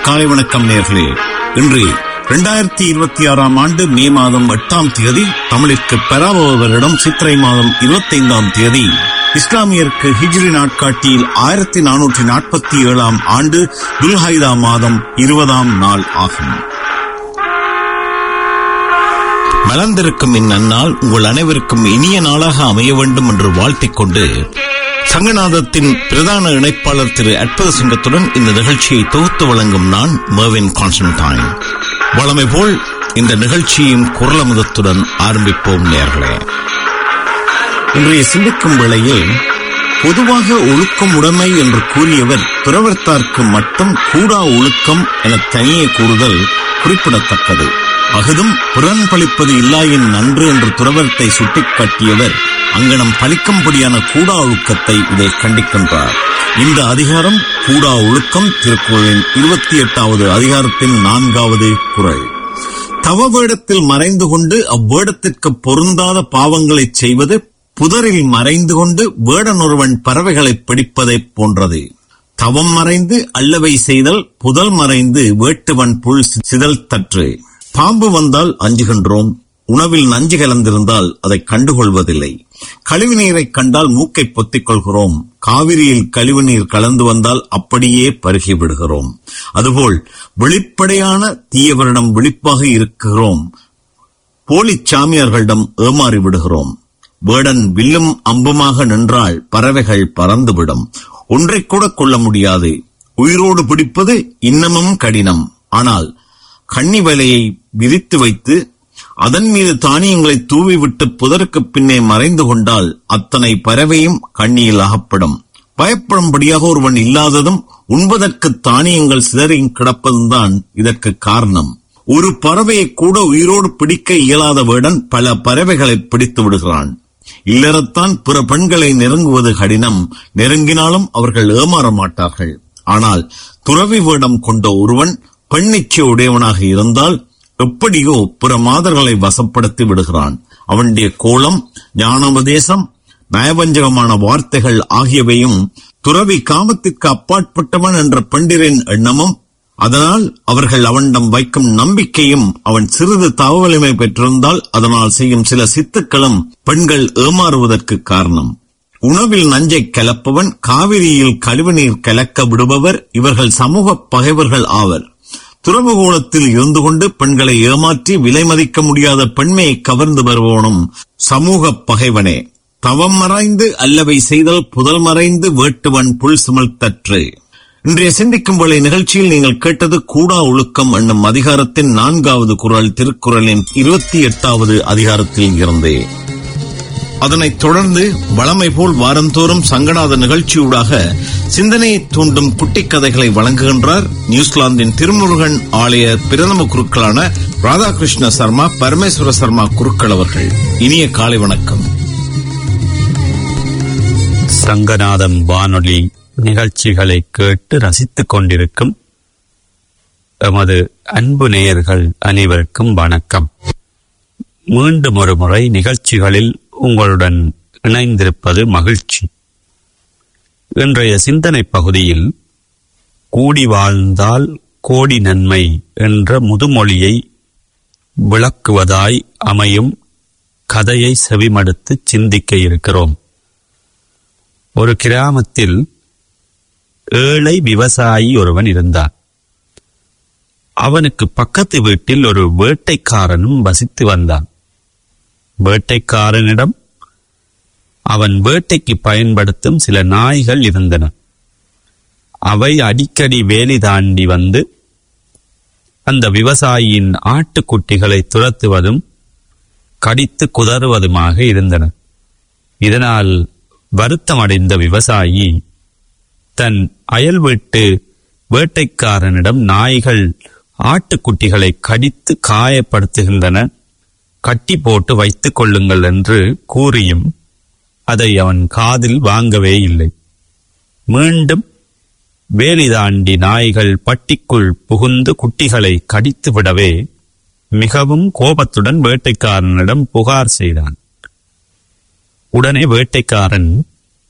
காலை வணக்கம் நேர்களே இன்று இரண்டாயிரத்தி இருபத்தி ஆறாம் ஆண்டு மே மாதம் எட்டாம் தேதி தமிழிற்கு பெறாபவ வருடம் சித்திரை மாதம் இருபத்தைந்தாம் தேதி இஸ்லாமியருக்கு ஹிஜ்ரி நாட்காட்டியில் ஆயிரத்தி நானூற்றி நாற்பத்தி ஏழாம் ஆண்டு துல்ஹைதா மாதம் இருபதாம் நாள் ஆகும் மலர்ந்திருக்கும் இந்நன்னாள் உங்கள் அனைவருக்கும் இனிய நாளாக அமைய வேண்டும் என்று வாழ்த்திக் கொண்டு சங்கநாதத்தின் பிரதான இணைப்பாளர் திரு அற்புத சிங்கத்துடன் இந்த நிகழ்ச்சியை தொகுத்து வழங்கும் நான் மர்வின் கான்ஸ்டன்டைன் வளமை போல் இந்த நிகழ்ச்சியின் குரலமுதத்துடன் ஆரம்பிப்போம் நேர்களே இன்றைய சிந்திக்கும் வேளையில் பொதுவாக ஒழுக்கம் உடைமை என்று கூறியவர் துறவர்த்தார்க்கு மட்டும் கூடா ஒழுக்கம் என தனியே கூறுதல் குறிப்பிடத்தக்கது அகுதும் புறன் பழிப்பது இல்லாயின் நன்று என்று துறவரத்தை சுட்டிக்காட்டியவர் அங்கனம் பழிக்கும்படியான கூடா ஒழுக்கத்தை இதில் கண்டிக்கின்றார் இந்த அதிகாரம் கூடா ஒழுக்கம் திருக்குறளின் இருபத்தி எட்டாவது அதிகாரத்தின் நான்காவது குரல் தவ வேடத்தில் மறைந்து கொண்டு அவ்வேடத்திற்கு பொருந்தாத பாவங்களை செய்வது புதரில் மறைந்து கொண்டு வேடனொருவன் பறவைகளை பிடிப்பதைப் போன்றது தவம் மறைந்து அல்லவை செய்தல் புதல் மறைந்து வேட்டுவன் புல் சிதல் தற்று பாம்பு வந்தால் அஞ்சுகின்றோம் உணவில் நஞ்சு கலந்திருந்தால் அதை கண்டுகொள்வதில்லை கழிவு நீரை கண்டால் மூக்கை பொத்திக் கொள்கிறோம் காவிரியில் கழிவு நீர் கலந்து வந்தால் அப்படியே பருகி விடுகிறோம் அதுபோல் வெளிப்படையான தீயவரிடம் விழிப்பாக இருக்கிறோம் போலி சாமியார்களிடம் ஏமாறி விடுகிறோம் வேடன் வில்லும் அம்புமாக நின்றால் பறவைகள் பறந்துவிடும் ஒன்றை கூட கொள்ள முடியாது உயிரோடு பிடிப்பது இன்னமும் கடினம் ஆனால் கண்ணி வலையை விரித்து வைத்து அதன் மீது தானியங்களை தூவிவிட்டு புதருக்கு பின்னே மறைந்து கொண்டால் அத்தனை பறவையும் கண்ணியில் அகப்படும் பயப்படும்படியாக ஒருவன் இல்லாததும் உண்பதற்கு தானியங்கள் சிதறி கிடப்பதும் தான் இதற்கு காரணம் ஒரு பறவையை கூட உயிரோடு பிடிக்க இயலாத வேடன் பல பறவைகளை பிடித்து விடுகிறான் இல்லறத்தான் பிற பெண்களை நெருங்குவது கடினம் நெருங்கினாலும் அவர்கள் ஏமாற மாட்டார்கள் ஆனால் துறவி வேடம் கொண்ட ஒருவன் பெண்ணிச்சை உடையவனாக இருந்தால் எப்படியோ பிற மாதர்களை வசப்படுத்தி விடுகிறான் அவனுடைய கோலம் ஞானோபதேசம் நயவஞ்சகமான வார்த்தைகள் ஆகியவையும் துறவி காமத்திற்கு அப்பாற்பட்டவன் என்ற பெண்டிரின் எண்ணமும் அதனால் அவர்கள் அவனிடம் வைக்கும் நம்பிக்கையும் அவன் சிறிது தகவலிமை பெற்றிருந்தால் அதனால் செய்யும் சில சித்துக்களும் பெண்கள் ஏமாறுவதற்கு காரணம் உணவில் நஞ்சை கலப்பவன் காவிரியில் கழிவுநீர் கலக்க விடுபவர் இவர்கள் சமூக பகைவர்கள் ஆவர் துறவுகோலத்தில் இருந்து கொண்டு பெண்களை ஏமாற்றி விலை மதிக்க முடியாத பெண்மையை கவர்ந்து வருவோனும் சமூக பகைவனே தவம் மறைந்து அல்லவை செய்தல் புதல் மறைந்து வேட்டுவன் புல் சுமழ்த்தற்று இன்றைய சிந்திக்கும் வேளை நிகழ்ச்சியில் நீங்கள் கேட்டது கூடா ஒழுக்கம் என்னும் அதிகாரத்தின் நான்காவது குரல் திருக்குறளின் இருபத்தி எட்டாவது அதிகாரத்தில் இருந்தே அதனைத் தொடர்ந்து வளமை போல் வாரந்தோறும் சங்கநாத நிகழ்ச்சியூடாக சிந்தனையை தூண்டும் குட்டி கதைகளை வழங்குகின்றார் நியூசிலாந்தின் திருமுருகன் ஆலய பிரதம குருக்களான ராதாகிருஷ்ண சர்மா பரமேஸ்வர சர்மா குருக்கள் அவர்கள் இனிய காலை வணக்கம் சங்கநாதம் வானொலி நிகழ்ச்சிகளை கேட்டு ரசித்துக் கொண்டிருக்கும் எமது அன்பு நேயர்கள் அனைவருக்கும் வணக்கம் மீண்டும் ஒரு முறை நிகழ்ச்சிகளில் உங்களுடன் இணைந்திருப்பது மகிழ்ச்சி இன்றைய சிந்தனை பகுதியில் கூடி வாழ்ந்தால் கோடி நன்மை என்ற முதுமொழியை விளக்குவதாய் அமையும் கதையை செவிமடுத்து சிந்திக்க இருக்கிறோம் ஒரு கிராமத்தில் ஏழை விவசாயி ஒருவன் இருந்தான் அவனுக்கு பக்கத்து வீட்டில் ஒரு வேட்டைக்காரனும் வசித்து வந்தான் வேட்டைக்காரனிடம் அவன் வேட்டைக்கு பயன்படுத்தும் சில நாய்கள் இருந்தன அவை அடிக்கடி வேலி தாண்டி வந்து அந்த விவசாயியின் ஆட்டுக்குட்டிகளை துரத்துவதும் கடித்து குதறுவதுமாக இருந்தன இதனால் வருத்தமடைந்த விவசாயி தன் அயல் வீட்டு வேட்டைக்காரனிடம் நாய்கள் ஆட்டுக்குட்டிகளை கடித்து காயப்படுத்துகின்றன கட்டி போட்டு வைத்துக் கொள்ளுங்கள் என்று கூறியும் அதை அவன் காதில் வாங்கவே இல்லை மீண்டும் வேலி தாண்டி நாய்கள் பட்டிக்குள் புகுந்து குட்டிகளை கடித்து விடவே மிகவும் கோபத்துடன் வேட்டைக்காரனிடம் புகார் செய்தான் உடனே வேட்டைக்காரன்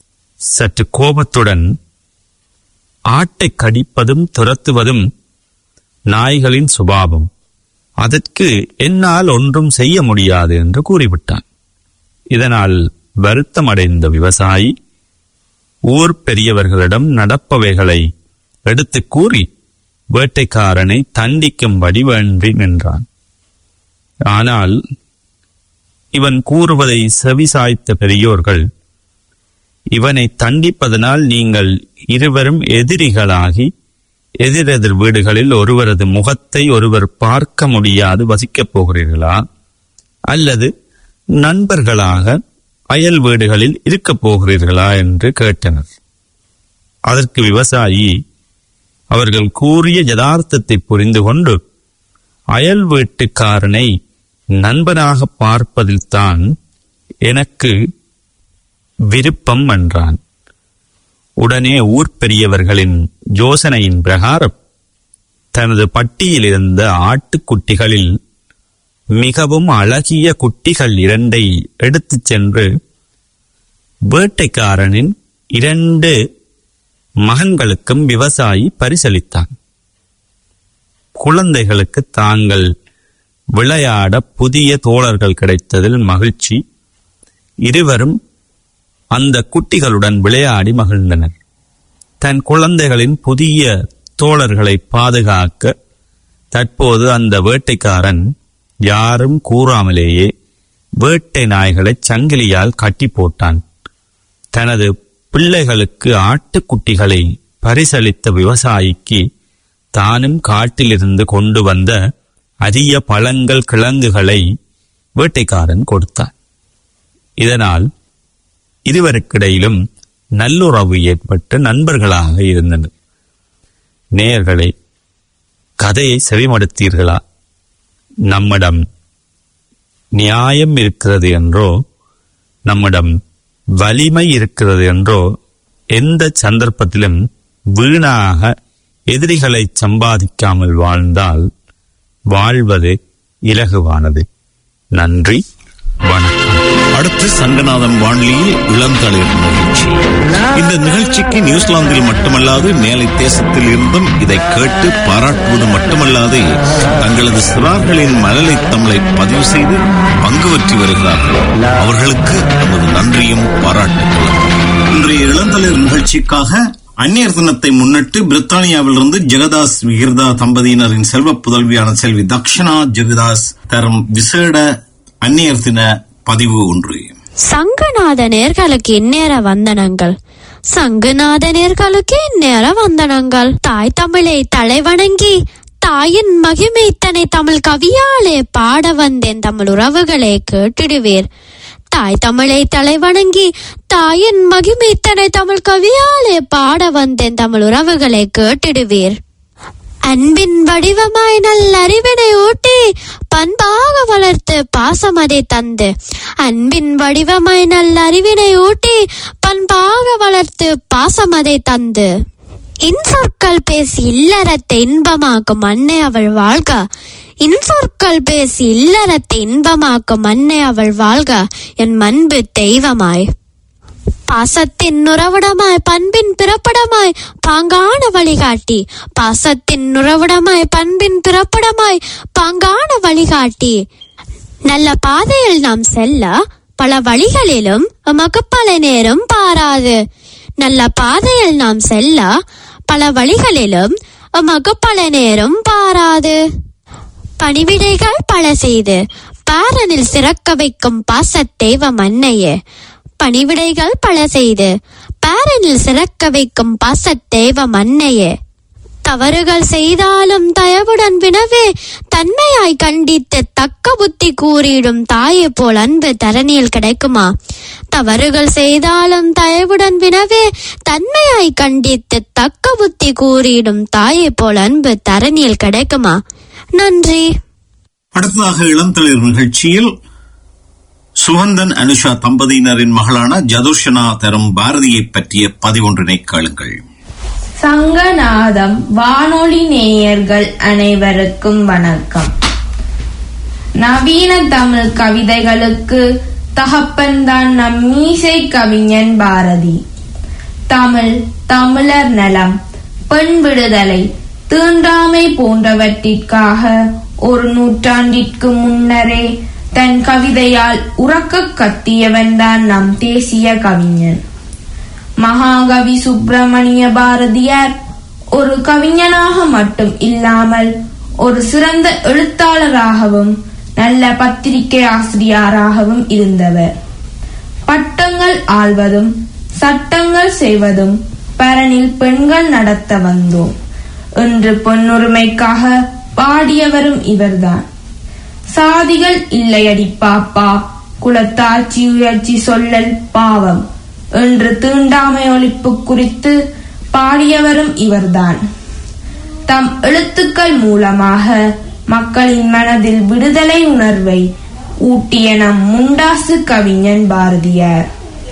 சற்று கோபத்துடன் ஆட்டை கடிப்பதும் துரத்துவதும் நாய்களின் சுபாவம் அதற்கு என்னால் ஒன்றும் செய்ய முடியாது என்று கூறிவிட்டான் இதனால் வருத்தமடைந்த விவசாயி ஊர் பெரியவர்களிடம் நடப்பவைகளை எடுத்துக் கூறி வேட்டைக்காரனை தண்டிக்கும்படி வேண்டி நின்றான் ஆனால் இவன் கூறுவதை செவிசாய்த்த பெரியோர்கள் இவனை தண்டிப்பதனால் நீங்கள் இருவரும் எதிரிகளாகி எதிரெதிர் வீடுகளில் ஒருவரது முகத்தை ஒருவர் பார்க்க முடியாது வசிக்கப் போகிறீர்களா அல்லது நண்பர்களாக அயல் வீடுகளில் இருக்கப் போகிறீர்களா என்று கேட்டனர் அதற்கு விவசாயி அவர்கள் கூறிய யதார்த்தத்தை புரிந்து கொண்டு அயல் வீட்டுக்காரனை நண்பனாக பார்ப்பதில்தான் எனக்கு விருப்பம் என்றான் உடனே ஊர் பெரியவர்களின் யோசனையின் பிரகாரம் தனது பட்டியில் இருந்த ஆட்டுக்குட்டிகளில் மிகவும் அழகிய குட்டிகள் இரண்டை எடுத்துச் சென்று வேட்டைக்காரனின் இரண்டு மகன்களுக்கும் விவசாயி பரிசளித்தான் குழந்தைகளுக்கு தாங்கள் விளையாட புதிய தோழர்கள் கிடைத்ததில் மகிழ்ச்சி இருவரும் அந்த குட்டிகளுடன் விளையாடி மகிழ்ந்தனர் தன் குழந்தைகளின் புதிய தோழர்களை பாதுகாக்க தற்போது அந்த வேட்டைக்காரன் யாரும் கூறாமலேயே வேட்டை நாய்களை சங்கிலியால் கட்டி போட்டான் தனது பிள்ளைகளுக்கு ஆட்டுக்குட்டிகளை பரிசளித்த விவசாயிக்கு தானும் காட்டிலிருந்து கொண்டு வந்த அரிய பழங்கள் கிழங்குகளை வேட்டைக்காரன் கொடுத்தான் இதனால் இருவருக்கிடையிலும் நல்லுறவு ஏற்பட்டு நண்பர்களாக இருந்தனர் நேயர்களே கதையை செவிமடுத்தீர்களா நம்மிடம் நியாயம் இருக்கிறது என்றோ நம்மிடம் வலிமை இருக்கிறது என்றோ எந்த சந்தர்ப்பத்திலும் வீணாக எதிரிகளை சம்பாதிக்காமல் வாழ்ந்தால் வாழ்வது இலகுவானது நன்றி வணக்கம் அடுத்து சங்கநாதன் வானொலியில் இளந்தளிர் நிகழ்ச்சி இந்த நிகழ்ச்சிக்கு நியூசிலாந்தில் மட்டுமல்லாது மேலை தேசத்தில் இருந்தும் இதை கேட்டு பாராட்டுவது மட்டுமல்லாது தங்களது சிறார்களின் மழலை தமிழை பதிவு செய்து பங்கு பற்றி வருகிறார்கள் அவர்களுக்கு நமது நன்றியும் பாராட்டுகளும் இன்றைய இளந்தளிர் நிகழ்ச்சிக்காக அந்நியர் தினத்தை முன்னிட்டு பிரித்தானியாவிலிருந்து ஜெகதாஸ் விகிர்தா தம்பதியினரின் செல்வ புதல்வியான செல்வி தக்ஷனா ஜெகதாஸ் தரும் விசேட அந்நியர் தின பதிவு ஒன்று சங்கநாத நேர்களுக்கு இந்நேர வந்தனங்கள் சங்கநாத நேர்களுக்கு இந்நேர வந்தனங்கள் தாய் தமிழை தலைவணங்கி தாயின் மகிமை தன்னை தமிழ் கவியாலே பாட வந்தேன் தமிழ் உறவுகளே கேட்டிடுவீர் தாய் தமிழை தலைவணங்கி தாயின் மகிமை தன்னை தமிழ் கவியாலே பாட வந்தேன் தமிழ் உறவுகளே கேட்டிடுவீர் அன்பின் வடிவமாய் நல்லறிவினை ஊட்டி பண்பாக வளர்த்து பாசமதை தந்து அன்பின் வடிவமாய் நல்லறிவினை ஊட்டி பண்பாக வளர்த்து பாசமதை தந்து இன்சொற்கள் பேசி இல்லறத்தை இன்பமாக்கும் அன்னை அவள் வாழ்க இன்சொற்கள் பேசி இல்லறத்தை இன்பமாக்கும் அன்னை அவள் வாழ்க என் மண்பு தெய்வமாய் பாசத்தின் உறவிடமாய் பண்பின் பிறப்பிடமாய் பாங்கான வழிகாட்டி பாசத்தின் உறவிடமாய் பண்பின் பிறப்பிடமாய் பாங்கான வழிகாட்டி நல்ல பாதையில் நாம் செல்ல பல வழிகளிலும் எமக்கு பல நேரம் பாராது நல்ல பாதையில் நாம் செல்ல பல வழிகளிலும் எமக்கு பல நேரம் பாராது பணிவிடைகள் பல செய்து பாரனில் சிறக்க வைக்கும் பாசத்தேவ மன்னையே பணிவிடைகள் பல செய்து பாரனில் சிறக்க வைக்கும் பாசத்தேவ மன்னையே தவறுகள் செய்தாலும் தயவுடன் வினவே தன்மையாய் கண்டித்து தக்க புத்தி கூறிடும் தாயை போல் அன்பு தரணியில் கிடைக்குமா தவறுகள் செய்தாலும் தயவுடன் வினவே தன்மையாய் கண்டித்து தக்க புத்தி கூறிடும் தாயை போல் அன்பு தரணியில் கிடைக்குமா நன்றி அடுத்ததாக இளந்தளிர் நிகழ்ச்சியில் சுகந்தன் அனுஷா தம்பதியினரின் மகளான ஜதுர்ஷனா தரும் பாரதியை பற்றிய பதிவொன்றினை கேளுங்கள் சங்கநாதம் வானொலி நேயர்கள் அனைவருக்கும் வணக்கம் நவீன தமிழ் கவிதைகளுக்கு தகப்பன்தான் நம் மீசை கவிஞன் பாரதி தமிழ் தமிழர் நலம் பெண் விடுதலை தீண்டாமை போன்றவற்றிற்காக ஒரு நூற்றாண்டிற்கு முன்னரே தன் கவிதையால் உறக்கக் கத்தியவன்தான் நம் தேசிய கவிஞன் மகாகவி சுப்பிரமணிய பாரதியார் ஒரு கவிஞனாக மட்டும் இல்லாமல் ஒரு சிறந்த எழுத்தாளராகவும் நல்ல பத்திரிகை ஆசிரியராகவும் இருந்தவர் பட்டங்கள் ஆள்வதும் சட்டங்கள் செய்வதும் பரனில் பெண்கள் நடத்த வந்தோம் என்று பெண்ணுரிமைக்காக பாடியவரும் இவர்தான் சாதிகள் இல்லையடி பாப்பா குலத்தாட்சி உயர்ச்சி சொல்லல் பாவம் என்று தீண்டாமை ஒழிப்பு குறித்து பாடியவரும் இவர்தான் தம் எழுத்துக்கள் மூலமாக மக்களின் மனதில் விடுதலை உணர்வை ஊட்டிய நம் முண்டாசு கவிஞன் பாரதியார்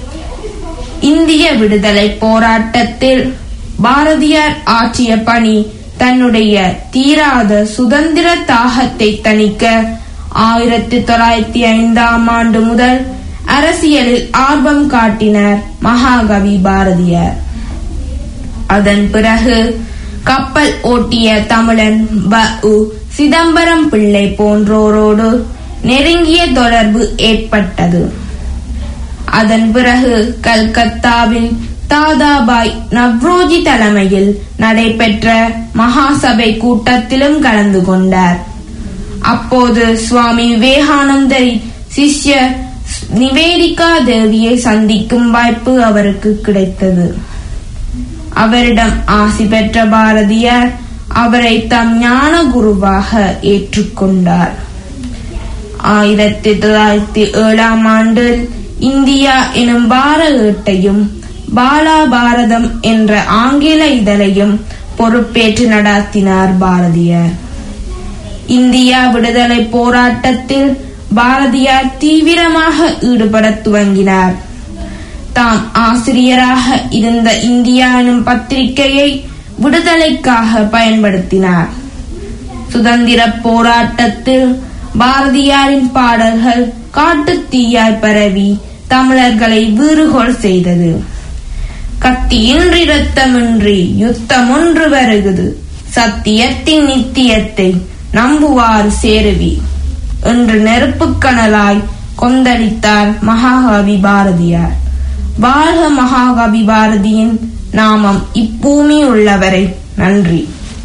இந்திய விடுதலை போராட்டத்தில் பாரதியார் ஆற்றிய பணி தன்னுடைய தீராத சுதந்திர தாகத்தை தணிக்க ஆயிரத்தி தொள்ளாயிரத்தி ஐந்தாம் ஆண்டு முதல் அரசியலில் ஆர்வம் காட்டினார் மகாகவி பாரதியார் அதன் பிறகு கப்பல் ஓட்டிய தமிழன் ப உ சிதம்பரம் பிள்ளை போன்றோரோடு நெருங்கிய தொடர்பு ஏற்பட்டது அதன் பிறகு கல்கத்தாவில் தாதாபாய் நவ்ரோஜி தலைமையில் நடைபெற்ற மகாசபை கூட்டத்திலும் கலந்து கொண்டார் அப்போது சுவாமி விவேகானந்தர் சிஷ்ய நிவேதிகா தேவியை சந்திக்கும் வாய்ப்பு அவருக்கு கிடைத்தது அவரிடம் ஆசி பெற்ற பாரதியார் அவரை தம் ஞான குருவாக ஏற்றுக்கொண்டார் ஆயிரத்தி தொள்ளாயிரத்தி ஏழாம் ஆண்டில் இந்தியா எனும் பாரத ஏட்டையும் பாலா பாரதம் என்ற ஆங்கில இதழையும் பொறுப்பேற்று நடத்தினார் பாரதியார் இந்தியா விடுதலை போராட்டத்தில் பாரதியார் தீவிரமாக ஈடுபட துவங்கினார் தாம் ஆசிரியராக இருந்த இந்தியா எனும் பத்திரிகையை விடுதலைக்காக பயன்படுத்தினார் சுதந்திர போராட்டத்தில் பாரதியாரின் பாடல்கள் காட்டுத் தீயாய் பரவி தமிழர்களை வீறுகோள் செய்தது கத்தியின்றி ரத்தமின்றி யுத்தம் ஒன்று வருகுது சத்தியத்தின் நித்தியத்தை நம்புவார் சேருவி என்று நெருப்புக் கனலாய் கொந்தளித்தார் மகாகவி பாரதியார் வாழ்க மகாகவி பாரதியின் நாமம் இப்பூமி உள்ளவரை நன்றி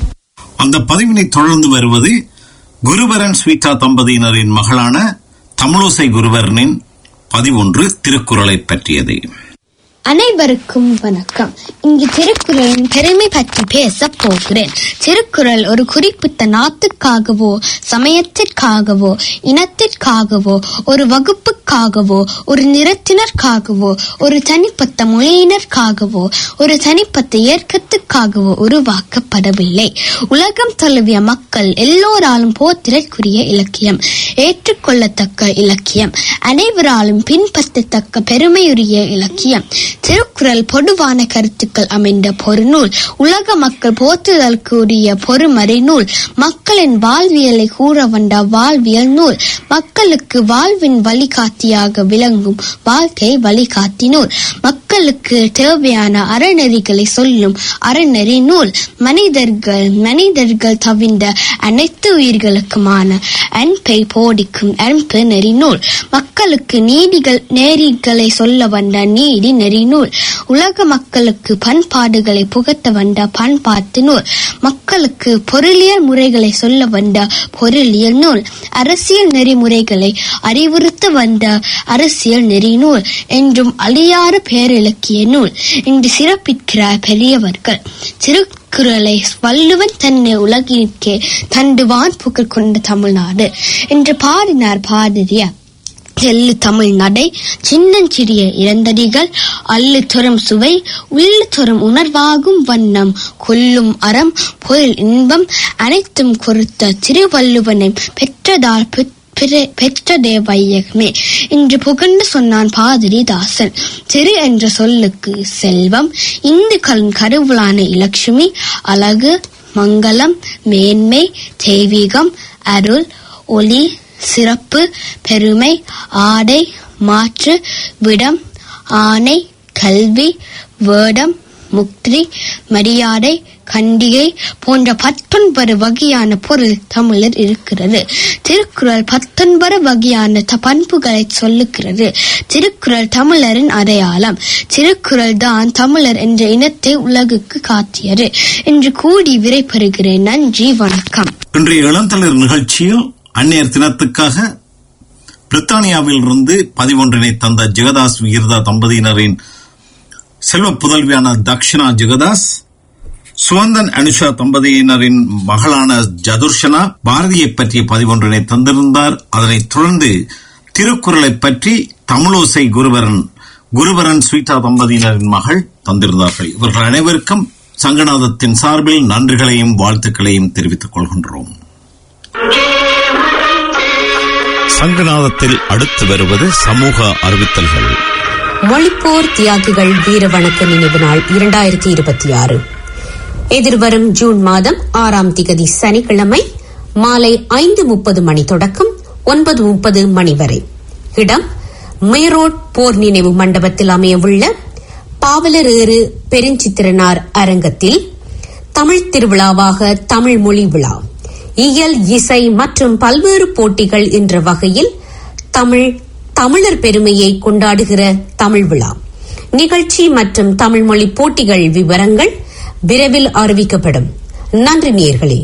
அந்த பதிவினை தொடர்ந்து வருவது குருவரன் ஸ்வீதா தம்பதியினரின் மகளான தமிழோசை குருவரனின் பதிவொன்று திருக்குறளை பற்றியது அனைவருக்கும் வணக்கம் இங்கு திருக்குறளின் பெருமை பற்றி பேச போகிறேன் திருக்குறள் ஒரு குறிப்பிட்ட நாட்டுக்காகவோ சமயத்திற்காகவோ இனத்திற்காகவோ ஒரு வகுப்புக்காகவோ ஒரு நிறத்தினருக்காகவோ ஒரு தனிப்பட்ட மொழியினருக்காகவோ ஒரு தனிப்பட்ட இயக்கத்துக்காகவோ உருவாக்கப்படவில்லை உலகம் தழுவிய மக்கள் எல்லோராலும் போற்றிற்குரிய இலக்கியம் ஏற்றுக்கொள்ளத்தக்க இலக்கியம் அனைவராலும் பின்பற்றத்தக்க பெருமையுரிய இலக்கியம் திருக்குறள் பொதுவான கருத்துக்கள் அமைந்த பொருநூல் உலக மக்கள் போற்றுதலுக்குரிய பொறுமறை நூல் மக்களின் வாழ்வியலை கூற வந்த வாழ்வியல் நூல் மக்களுக்கு வாழ்வின் வழிகாட்டியாக விளங்கும் வாழ்க்கை வழிகாட்டி நூல் மக்களுக்கு தேவையான அறநெறிகளை சொல்லும் அறநெறி நூல் மனிதர்கள் மனிதர்கள் தவிர்ந்த அனைத்து உயிர்களுக்குமான அன்பை போதிக்கும் அன்பு நெறி நூல் மக்களுக்கு நீதிகள் நேரிகளை சொல்ல வந்த நீதி நெறி நூல் உலக மக்களுக்கு பண்பாடுகளை புகட்ட வந்த பண்பாட்டு நூல் மக்களுக்கு பொருளியல் முறைகளை சொல்ல வந்த பொருளியல் நூல் அரசியல் நெறிமுறைகளை அறிவுறுத்த வந்த அரசியல் நெறி நூல் என்றும் அழியாத பேரிலக்கிய நூல் என்று சிறப்பிக்கிறார் பெரியவர்கள் திருக்குறளை வள்ளுவன் தன்னை உலகிற்கே தண்டுவான் புகழ் கொண்ட தமிழ்நாடு என்று பாடினார் பாரதியார் எள்ளு தமிழ் நடை சின்னஞ்சிறிய இறந்தடிகள் அள்ளு துறம் சுவை உள்ளு துறம் உணர்வாகும் வண்ணம் கொல்லும் அறம் பொருள் இன்பம் அனைத்தும் கொடுத்த திருவள்ளுவனை பெற்றதால் பெற்- பிற- பெற்றதே வையகமே என்று புகழ்ந்து சொன்னான் பாதிரிதாசன் திரு என்ற சொல்லுக்கு செல்வம் இந்துக்களின் கருவலான இலட்சுமி அழகு மங்களம் மேன்மை தெய்வீகம் அருள் ஒளி சிறப்பு பெருமை ஆடை மாற்று விடம் ஆணை கல்வி வேடம் முக்தி மரியாதை கண்டிகை போன்ற பத்தொன்பது வகையான பொருள் தமிழில் இருக்கிறது திருக்குறள் பத்தொன்பது வகையான த- பண்புகளை சொல்லுகிறது திருக்குறள் தமிழரின் அடையாளம் திருக்குறள் தான் தமிழர் என்ற இனத்தை உலகுக்கு காட்டியது என்று கூடி விரைபெறுகிறேன் நன்றி வணக்கம் இன்றைய இளந்தளிர் நிகழ்ச்சியில் அந்நியர் தினத்துக்காக பிரித்தானியாவில் இருந்து பதிவொன்றினை தந்த ஜெகதாஸ் விகிர்தா தம்பதியினரின் செல்வ புதல்வியான தக்ஷிணா ஜெகதாஸ் சுவந்தன் அனுஷா தம்பதியினரின் மகளான ஜதுர்ஷனா பாரதியை பற்றிய பதிவொன்றினை தந்திருந்தார் அதனைத் தொடர்ந்து திருக்குறளை பற்றி தமிழோசை குருவரன் குருவரன் ஸ்வீதா தம்பதியினரின் மகள் தந்திருந்தார்கள் இவர்கள் அனைவருக்கும் சங்கநாதத்தின் சார்பில் நன்றிகளையும் வாழ்த்துக்களையும் தெரிவித்துக் கொள்கின்றோம் சங்கநாதத்தில் அடுத்து வருவது சமூக அறிவித்தல்கள் மொழிப்போர் தியாகிகள் வீர வணக்க நினைவு நாள் இரண்டாயிரத்தி இருபத்தி ஆறு எதிர்வரும் ஜூன் மாதம் ஆறாம் திகதி சனிக்கிழமை மாலை ஐந்து முப்பது மணி தொடக்கம் ஒன்பது முப்பது மணி வரை இடம் மேரோட் போர் நினைவு மண்டபத்தில் அமையவுள்ள பாவலர் ஏறு பெருஞ்சித்திரனார் அரங்கத்தில் தமிழ் திருவிழாவாக தமிழ் மொழி விழா இயல் இசை மற்றும் பல்வேறு போட்டிகள் என்ற வகையில் தமிழ் தமிழர் பெருமையை கொண்டாடுகிற தமிழ் விழா நிகழ்ச்சி மற்றும் தமிழ் மொழி போட்டிகள் விவரங்கள் விரைவில் அறிவிக்கப்படும் நன்றி நேயர்களே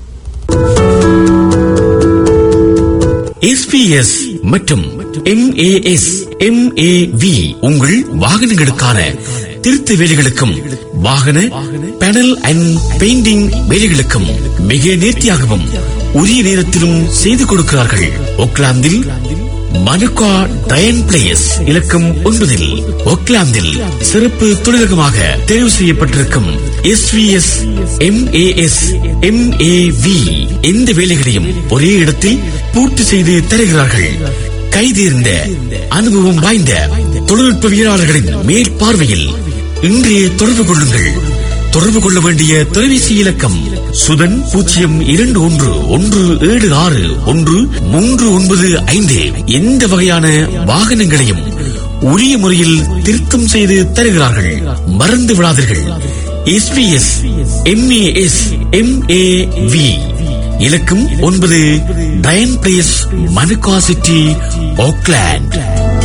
எஸ்பிஎஸ் மற்றும் எம்ஏஎஸ் எம்ஏவி உங்கள் வாகனங்களுக்கான திருத்த வேலைகளுக்கும் வாகன பேனல் அண்ட் பெயிண்டிங் வேலைகளுக்கும் மிக நேர்த்தியாகவும் உரிய நேரத்திலும் செய்து கொடுக்கிறார்கள் ஒக்லாந்தில் மனுகா டயன் பிளேஸ் இலக்கம் ஒன்பதில் ஒக்லாந்தில் சிறப்பு தொழிலகமாக தேர்வு செய்யப்பட்டிருக்கும் எஸ்விஎஸ் எம்ஏஎஸ் எம்ஏவி எந்த வேலைகளையும் ஒரே இடத்தில் பூர்த்தி செய்து தருகிறார்கள் கைதேர்ந்த அனுபவம் வாய்ந்த தொழில்நுட்பவியலாளர்களின் மேற்பார்வையில் இன்றைய தொடர்பு கொள்ளுங்கள் தொடர்பு கொள்ள வேண்டிய தொலைபேசி இலக்கம் சுதன் பூஜ்ஜியம் இரண்டு ஒன்று ஒன்று ஏழு ஆறு ஒன்று மூன்று ஒன்பது ஐந்து எந்த வகையான வாகனங்களையும் உரிய முறையில் திருத்தம் செய்து தருகிறார்கள் மறந்து விடாதீர்கள் எஸ்பிஎஸ் எம்ஏஎஸ் எம்ஏவி இலக்கம் ஒன்பது Dianne place Manukau city Auckland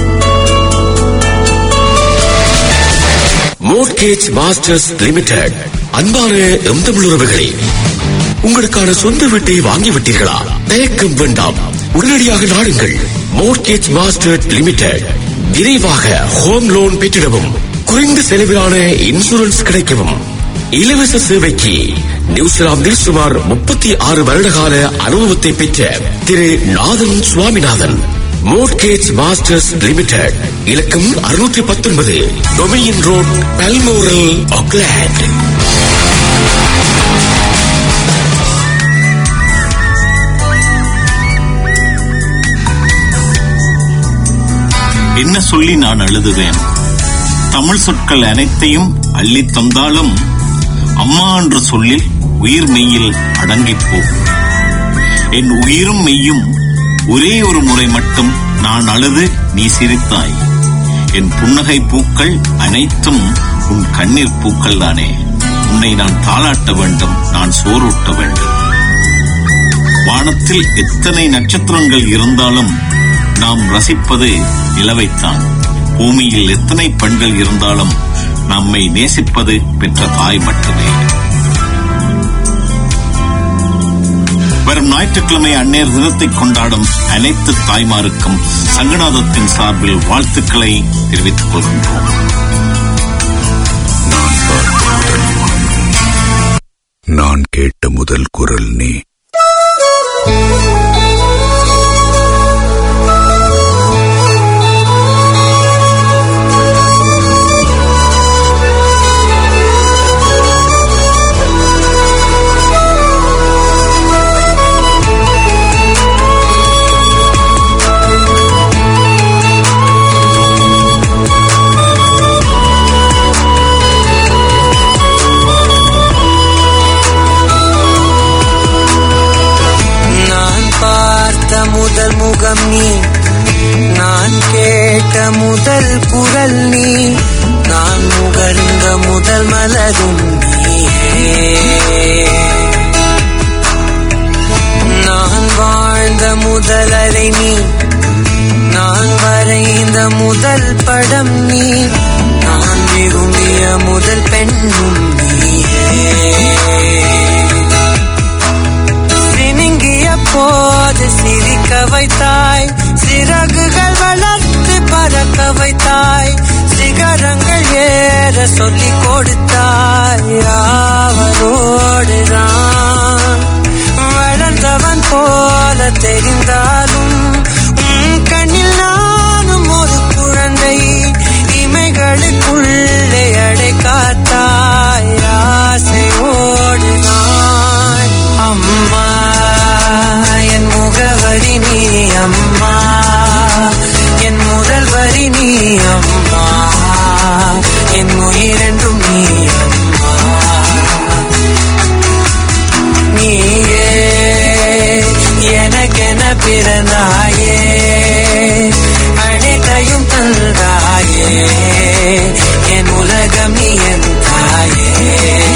mortgage masters limited அன்பான எம் தமிழ் உறவுகளே உங்களுக்கான சொந்த வீட்டை வாங்கிவிட்டீர்களா தயக்கம் வேண்டாம் உடனடியாக நாடுங்கள் மோர்கேஜ் மாஸ்டர் லிமிடெட் விரைவாக ஹோம் லோன் பெற்றிடவும் குறைந்த செலவிலான இன்சூரன்ஸ் கிடைக்கவும் இலவச சேவைக்கு நியூசிலாந்தில் சுமார் முப்பத்தி ஆறு வருடகால அனுபவத்தை பெற்ற திரு Nathan Swaminathan mortgage masters limited இலக்கம் அறுநூற்றி பத்தொன்பது டொமையின் ரோட் பல்மோரல் ஆக்லாண்ட் என்ன சொல்லி நான் எழுதுவேன் தமிழ் சொற்கள் அனைத்தையும் அள்ளித் தந்தாலும் அம்மா என்ற சொல்லில் உயிர் மெய்யில் அடங்கிப் போகும் என் உயிரும் மெய்யும் ஒரே ஒரு முறை மட்டும் நான் அழுது நீ சிரித்தாய் என் புன்னகை பூக்கள் அனைத்தும் உன் கண்ணீர் பூக்கள் தானே உன்னை நான் தாளாட்ட வேண்டும் நான் சோறூட்ட வேண்டும் வானத்தில் எத்தனை நட்சத்திரங்கள் இருந்தாலும் நாம் ரசிப்பது நிலவைத்தான் பூமியில் எத்தனை பெண்கள் இருந்தாலும் நம்மை நேசிப்பது பெற்ற தாய் மட்டுமே வரும் ஞாயிற்றுக்கிழமை அந்நேர் தினத்தை கொண்டாடும் அனைத்து தாய்மாருக்கும் சங்கநாதத்தின் சார்பில் வாழ்த்துக்களை தெரிவித்துக் கொள்கின்றோம் நான் கேட்ட முதல் குரல் நீ மலரை நீ நான் வரைந்த முதல் படம் நீ நான் விரும்பிய முதல் பெண்ணும் நீயே சினுங்கிய போது சிரிக்க வைத்தாய் சிறகுகள் வளர்த்து பறக்க வைத்தாய் சிகரங்கள் ஏற சொல்லிக் கொடுத்தாய் அவரோடுதான் வளர்ந்தவன் போல தெரிந்தாலும் உன் கண்ணில் நானும் ஒரு குழந்தை இமைகளுக்குள்ளே அடை காத்தாய் ஆசையோடுதான் அம்மா என் முகவரி நீ அம்மா என் முதல் வரி நீ அம்மா என் உயிரென்றும் நீ அம்மா நீயே எனக்கென பிறந்தாயே அனைத்தையும் தந்தாயே என் உலகம் நீ என் தாயே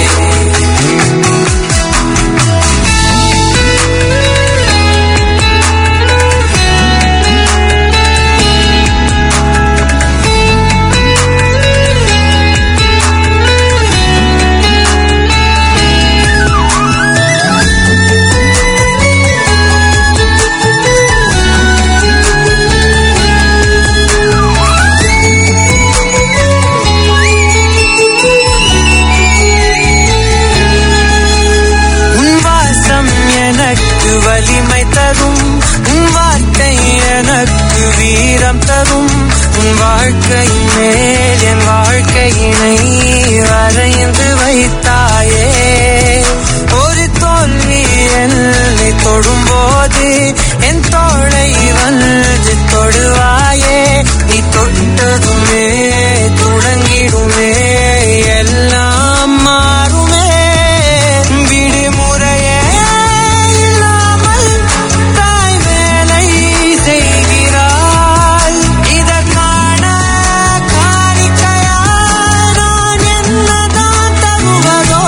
உன் வாசம் எனக்கு வலிமை தரும் உன் வார்த்தை எனக்கு வீரம் தரும் உன் வாழ்க்கை மேல் என் வாழ்க்கையினை வரைந்து வைத்தாயே ஒரு தோல்வி என்னை தொடும்போது என் தோளை வந்து தொடுவாயே நீ தொட்டதுமே தொடங்கிடுமே எல்லாம் மாறுமே விடுமுறையே இல்லாமல் தாய் வேலை செய்கிறாள் இதற்கான காணிக்கையா நான் என்னதான் தருவதோ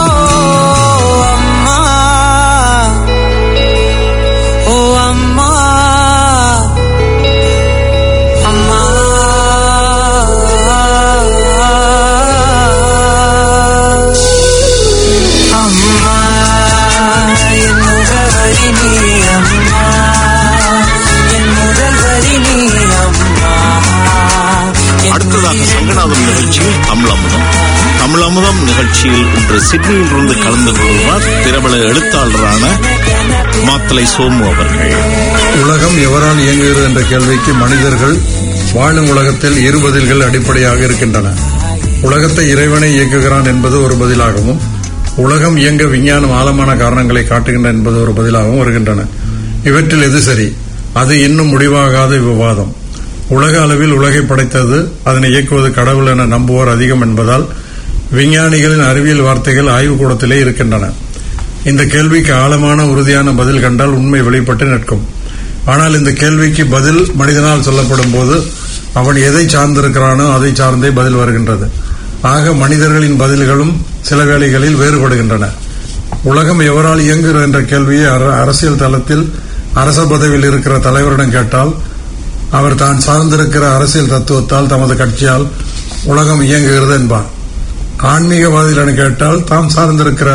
அம்மா ஓ அம்மா அம்மா அம்மா என் முகவரி நீ அம்மா என் முதல் வரி நீ அம்மா என் அடுத்ததாக சங்கநாதம் நிகழ்ச்சியில் தமிழமுதம் தமிழமுதம் நிகழ்ச்சியில் இன்று சிட்னியில் இருந்து கலந்து கொள்வார் பிரபல எழுத்தாளரான மாத்தலை சோமு அவர்கள் உலகம் எவரால் இயங்குகிறது என்ற கேள்விக்கு மனிதர்கள் வாழும் உலகத்தில் இரு பதில்கள் அடிப்படையாக இருக்கின்றன உலகத்தை இறைவனை இயக்குகிறான் என்பது ஒரு பதிலாகவும் உலகம் இயங்க விஞ்ஞானம் ஆழமான காரணங்களை காட்டுகின்றன என்பது ஒரு பதிலாகவும் வருகின்றன இவற்றில் எது சரி அது இன்னும் முடிவாகாத விவாதம் உலக அளவில் உலகை படைத்தது அதனை இயக்குவது கடவுள் என நம்புவோர் அதிகம் என்பதால் விஞ்ஞானிகளின் அறிவியல் வார்த்தைகள் ஆய்வுக்கூடத்திலே இருக்கின்றன இந்த கேள்விக்கு ஆழமான உறுதியான பதில் கண்டால் உண்மை வெளிப்பட்டு நிற்கும் ஆனால் இந்த கேள்விக்கு பதில் மனிதனால் சொல்லப்படும் போது அவன் எதை சார்ந்திருக்கிறானோ அதை சார்ந்தே பதில் வருகின்றது ஆக மனிதர்களின் பதில்களும் சில வேளைகளில் வேறுபடுகின்றன உலகம் எவரால் இயங்குகிறது என்ற கேள்வியை அர- அரசியல் தளத்தில் அரச பதவியில் இருக்கிற தலைவரிடம் கேட்டால் அவர் தான் சார்ந்திருக்கிற அரசியல் தத்துவத்தால் தமது கட்சியால் உலகம் இயங்குகிறது என்பார் ஆன்மீகவாதிகளிடம் கேட்டால் தாம் சார்ந்திருக்கிற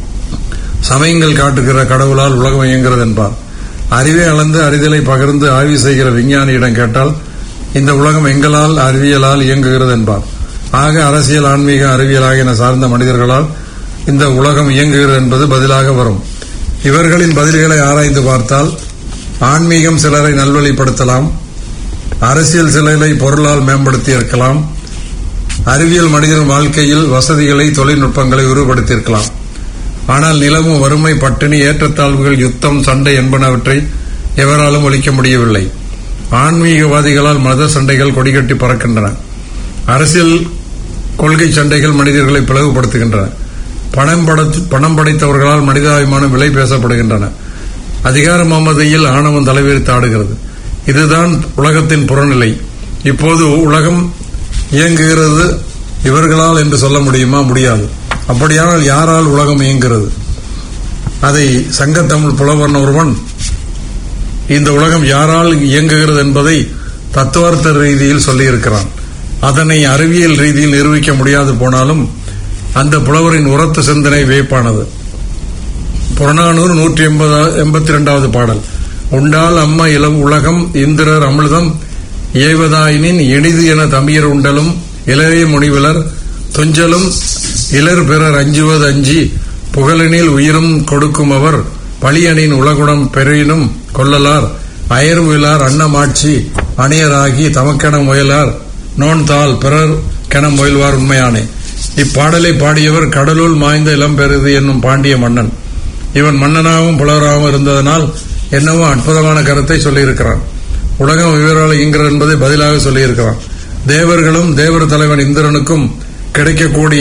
சமயங்கள் காட்டுகிற கடவுளால் உலகம் இயங்குகிறது என்பார் அறிவை அளந்து அறிதலை பகிர்ந்து ஆய்வு செய்கிற விஞ்ஞானியிடம் கேட்டால் இந்த உலகம் எங்களால் அறிவியலால் இயங்குகிறது என்பார் ஆக அரசியல் ஆன்மீக அறிவியல் ஆகியன சார்ந்த மனிதர்களால் இந்த உலகம் இயங்குகிறது என்பது பதிலாக வரும் இவர்களின் பதில்களை ஆராய்ந்து பார்த்தால் ஆன்மீகம் சிலரை நல்வழிப்படுத்தலாம் அரசியல் சிலரை பொருளால் மேம்படுத்தி இருக்கலாம் அறிவியல் மனிதன் வாழ்க்கையில் வசதிகளை தொழில்நுட்பங்களை உருவப்படுத்தியிருக்கலாம் ஆனால் நிலவும் வறுமை பட்டினி ஏற்றத்தாழ்வுகள் யுத்தம் சண்டை என்பனவற்றை எவராலும் ஒழிக்க முடியவில்லை ஆன்மீகவாதிகளால் மத சண்டைகள் கொடிகட்டி பறக்கின்றன அரசியல் கொள்கை சண்டைகள் மனிதர்களை பிளவுபடுத்துகின்றன பணம் படத்- பணம் படைத்தவர்களால் மனிதாபிமானம் விலை பேசப்படுகின்றன அதிகார மமதையில் ஆணவம் தலைவிரித்து ஆடுகிறது இதுதான் உலகத்தின் புறநிலை இப்போது உலகம் இயங்குகிறது இவர்களால் என்று சொல்ல முடியுமா முடியாது அப்படியானால் யாரால் உலகம் இயங்குகிறது அதை சங்கத்தமிழ் புலவன் ஒருவன் இந்த உலகம் யாரால் இயங்குகிறது என்பதை தத்துவார்த்த ரீதியில் சொல்லியிருக்கிறான் அதனை அறிவியல் ரீதியில் நிரூபிக்க முடியாது போனாலும் அந்த புலவரின் உரத்த சிந்தனை வியப்பானது புறநானூறு நூற்றி எண்பதா எண்பத்தி இரண்டாவது பாடல் உண்டால் அம்மா இளம் உலகம் இந்திரர் அமிர்தம் ஏவதாயினின் இனிது என தமியர் உண்டலும் இளைய முனிவிலர் துஞ்சலும் இலர் பிறர் அஞ்சுவது அஞ்சி புகழெனில் உயிரும் கொடுக்கும் அவர் பழியனின் உலகுடம் பெரினும் கொள்ளலார் அயர்வுயிலார் அன்னமாட்சி அணியராகி தமக்கென முயலார் நோன்தால் பிறர் கென முயல்வார் உண்மையானே இப்பாடலை பாடியவர் கடலுள் மாய்ந்த இளம்பெருது என்னும் பாண்டிய மன்னன் இவன் மன்னனாகவும் புலவராகவும் இருந்ததனால் என்னவோ அற்புதமான கருத்தை சொல்லியிருக்கிறான் உலகம் விவரால் இயங்குகிறது என்பதை பதிலாக சொல்லியிருக்கிறான் தேவர்களும் தேவர் தலைவன் இந்திரனுக்கும் கிடைக்கக்கூடிய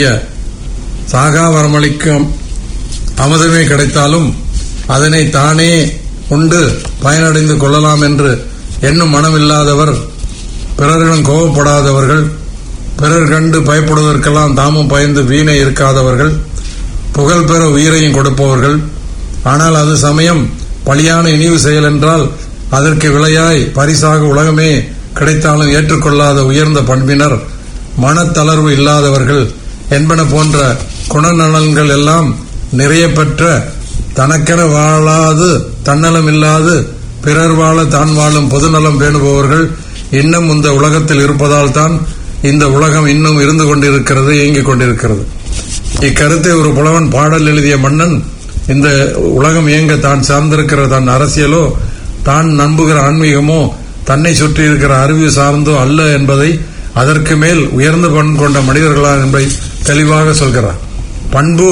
சாகா வரமளிக்கும் அமுதமே கிடைத்தாலும் அதனை தானே உண்டு பயனடைந்து கொள்ளலாம் என்று எண்ணும் மனமில்லாதவர் பிறரிடம் கோபப்படாதவர்கள் பிறர் கண்டு பயப்படுவதற்கெல்லாம் தாமும் பயந்து வீணை இருக்காதவர்கள் புகழ் பெற உயிரையும் கொடுப்பவர்கள் ஆனால் அது சமயம் பலியான இனிவு செயல் என்றால் அதற்கு விலையாய் பரிசாக உலகமே கிடைத்தாலும் ஏற்றுக்கொள்ளாத உயர்ந்த பண்பினர் மனத்தளர்வு இல்லாதவர்கள் என்பன போன்ற குணநலன்கள் எல்லாம் நிறைய பெற்ற தனக்கென வாழாது தன்னலம் இல்லாது பிறர் வாழ தான் வாழும் பொதுநலம் பேணுபவர்கள் இன்னும் இந்த உலகத்தில் இருப்பதால் தான் இந்த உலகம் இன்னும் இருந்து கொண்டிருக்கிறது இயங்கிக் கொண்டிருக்கிறது இக்கருத்தை ஒரு புலவன் பாடல் எழுதிய மன்னன் இந்த உலகம் இயங்க தான் சார்ந்திருக்கிற தன் அரசியலோ தான் நம்புகிற ஆன்மீகமோ தன்னை சுற்றி இருக்கிற அறிவு சார்ந்தோ அல்ல என்பதை அதற்கு மேல் உயர்ந்த பண்பு கொண்ட மனிதர்களா என்பதை தெளிவாக சொல்கிறார் பண்பு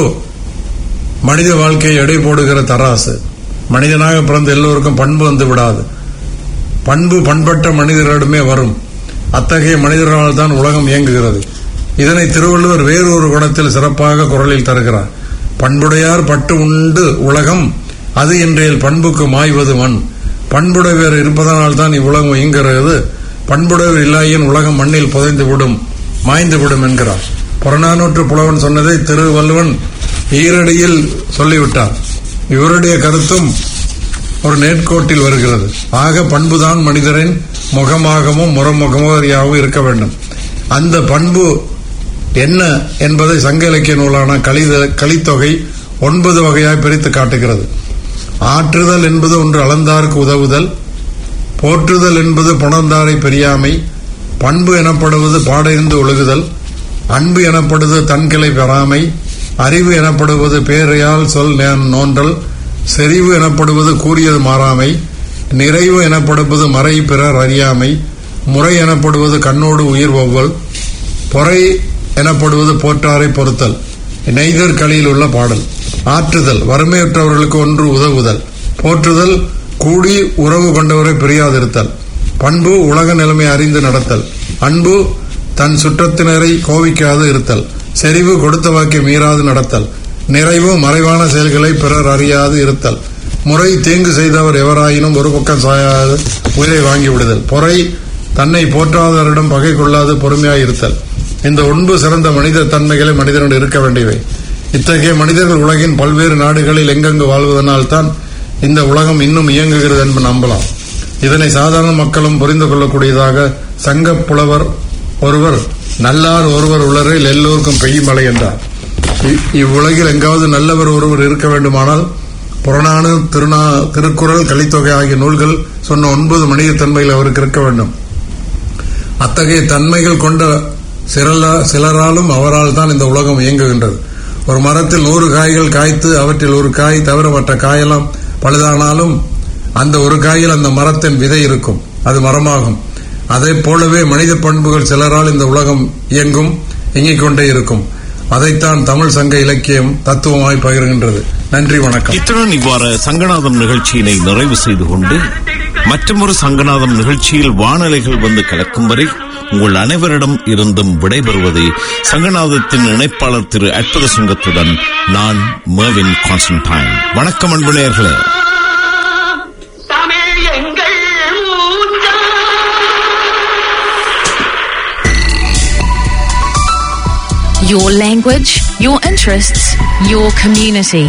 மனித வாழ்க்கையை எடை போடுகிற தராசு மனிதனாக பிறந்த எல்லோருக்கும் பண்பு வந்து விடாது பண்பு பண்பட்ட மனிதர்களிடமே வரும் அத்தகைய மனிதர்களால் தான் உலகம் இயங்குகிறது இதனை திருவள்ளுவர் வேறொரு குணத்தில் சிறப்பாக குரலில் தருகிறார் பண்புடையார் பட்டு உண்டு உலகம் அது இன்றைய பண்புக்கு மாய்வது மண் பண்புடையவர் இருப்பதனால் தான் இவ்வுலகம் இயங்குகிறது பண்புடையவர் இல்லாயின் உலகம் மண்ணில் புதைந்து விடும் மாய்ந்து விடும் என்கிறார் புறநானூற்று புலவன் சொன்னதை திருவள்ளுவன் ஈரடியில் சொல்லிவிட்டார் இவருடைய கருத்தும் ஒரு நேர்கோட்டில் வருகிறது ஆக பண்புதான் மனிதரின் முகமாகவும் முறமுகமுகரியாகவும் இருக்க வேண்டும் அந்த பண்பு என்ன என்பதை சங்க இலக்கிய நூலான கலித கலித்தொகை ஒன்பது வகையாய் பிரித்து காட்டுகிறது ஆற்றுதல் என்பது ஒன்று அளந்தார்க்கு உதவுதல் போற்றுதல் என்பது புணர்ந்தாரை பெரியாமை பண்பு எனப்படுவது பாடைந்து ஒழுகுதல் அன்பு எனப்படுவது தன்கிளை பெறாமை அறிவு எனப்படுவது பேரையால் சொல் நே- நோன்றல் செறிவு எனப்படுவது கூறியது மாறாமை நிறைவு எனப்படுவது மறை பிறர் அறியாமை முறை எனப்படுவது கண்ணோடு உயிர் ஒவ்வல் பொறை எனப்படுவது போற்றாரை பொறுத்தல் நெய்தர் களியில் உள்ள பாடல் ஆற்றுதல் வறுமையுற்றவர்களுக்கு ஒன்று உதவுதல் போற்றுதல் கூடி உறவு கொண்டவரை பிரியாதிருத்தல் பண்பு உலக நிலைமை அறிந்து நடத்தல் அன்பு தன் சுற்றத்தினரை கோவிக்காது இருத்தல் செறிவு கொடுத்த வாக்கை மீறாது நடத்தல் நிறைவு மறைவான செயல்களை பிறர் அறியாது இருத்தல் முறை தீங்கு செய்தவர் எவராயினும் ஒரு பக்கம் சாயாது உயிரை வாங்கி விடுதல் பொறை தன்னை போற்றாதவரிடம் பகை கொள்ளாது பொறுமையாய் இருத்தல் இந்த ஒன்பு சிறந்த மனித தன்மைகளை மனிதனிடம் இருக்க வேண்டியவை இத்தகைய மனிதர்கள் உலகின் பல்வேறு நாடுகளில் எங்கெங்கு வாழ்வதனால் தான் இந்த உலகம் இன்னும் இயங்குகிறது என்று நம்பலாம் இதனை சாதாரண மக்களும் புரிந்து கொள்ளக்கூடியதாக சங்க புலவர் ஒருவர் நல்லார் ஒருவர் உலரில் எல்லோருக்கும் பெய்யும் மழை என்றார் இ- இவ்வுலகில் எங்காவது நல்லவர் ஒருவர் இருக்க வேண்டுமானால் புறநானு திருநா திருக்குறள் கலித்தொகை ஆகிய நூல்கள் சொன்ன ஒன்பது மனித தன்மைகள் அவருக்கு இருக்க வேண்டும் அத்தகைய தன்மைகள் கொண்ட சிறலா சிலராலும் அவரால் தான் இந்த உலகம் இயங்குகின்றது ஒரு மரத்தில் நூறு காய்கள் காய்த்து அவற்றில் ஒரு காய் தவிர மற்ற காயெல்லாம் பழுதானாலும் அந்த ஒரு காயில் அந்த மரத்தின் விதை இருக்கும் அது மரமாகும் அதே போலவே மனித பண்புகள் சிலரால் இந்த உலகம் இயங்கும் இயங்கிக் கொண்டே இருக்கும் அதைத்தான் தமிழ் சங்க இலக்கியம் தத்துவமாய் பகிர்கின்றது நன்றி வணக்கம் இத்துடன் இவ்வாறு சங்கநாதம் நிகழ்ச்சியினை நிறைவு செய்து கொண்டு மற்றொரு சங்கநாதம் நிகழ்ச்சியில் வானலைகள் வந்து கலக்கும் வரை உங்கள் அனைவரிடம் இருந்தும் விடைபெறுவது சங்கநாதத்தின் இணைப்பாளர் திரு அற்புத சிங்கத்துடன் நான் மேவின் கான்ஸ்டன்டைன் வணக்கம் அன்பு நேயர்களே Your language, your interests, your community.